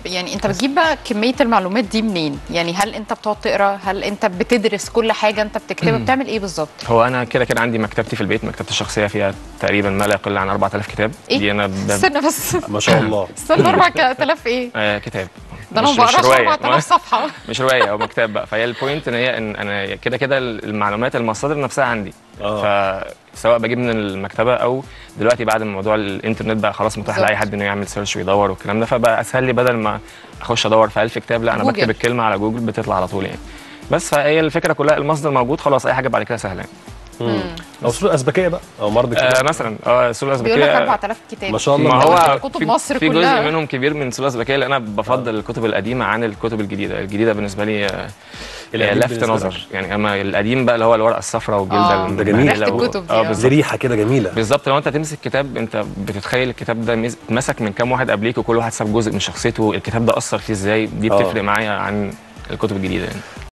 يعني انت بتجيب بقى كميه المعلومات دي منين يعني هل انت بتقعد تقرا هل انت بتدرس كل حاجه انت بتكتبها بتعمل ايه بالظبط هو انا كده كده عندي مكتبتي في البيت مكتبتي الشخصيه فيها تقريبا ما لا يقل عن 4000 كتاب ايه دي انا ب... استنى بس ما شاء الله استنى 4000 ايه آه كتاب ده انا ما مش- مش بقراش رواية. 4000 صفحه مش روايه او مكتاب بقى فهي البوينت ان هي ان انا كده كده المعلومات المصادر نفسها عندي آه. فسواء بجيب من المكتبه او دلوقتي بعد ما موضوع الانترنت بقى خلاص متاح بالظبط. لاي حد انه يعمل سيرش ويدور والكلام ده فبقى اسهل لي بدل ما اخش ادور في 1000 كتاب لا انا جوجل. بكتب الكلمه على جوجل بتطلع على طول يعني بس فهي الفكره كلها المصدر موجود خلاص اي حاجه بعد كده سهله يعني. او سلوك ازبكيه بقى او مرض آه كده مثلا اه السلوله بيقول لك الازبكيه 4000 كتاب ما شاء الله. ما لو هو أنت كتب في, مصر في كلها جزء منهم كبير من السلوله الازبكيه لان انا بفضل الكتب القديمه عن الكتب الجديده الجديده بالنسبه لي آه، القديم لفت بالنسبة نظر يعني اما القديم بقى اللي هو الورقه الصفراء والجلده آه، ده جميل. المهلة ريحة و- الكتب دي، اه آه. بالظبط زي ريحه كده جميله بالظبط لو انت تمسك كتاب انت بتتخيل الكتاب ده مز- اتمسك من كام واحد قبليك وكل واحد ساب جزء من شخصيته الكتاب ده اثر فيه ازاي دي آه. بتفرق معايا عن الكتب الجديده يعني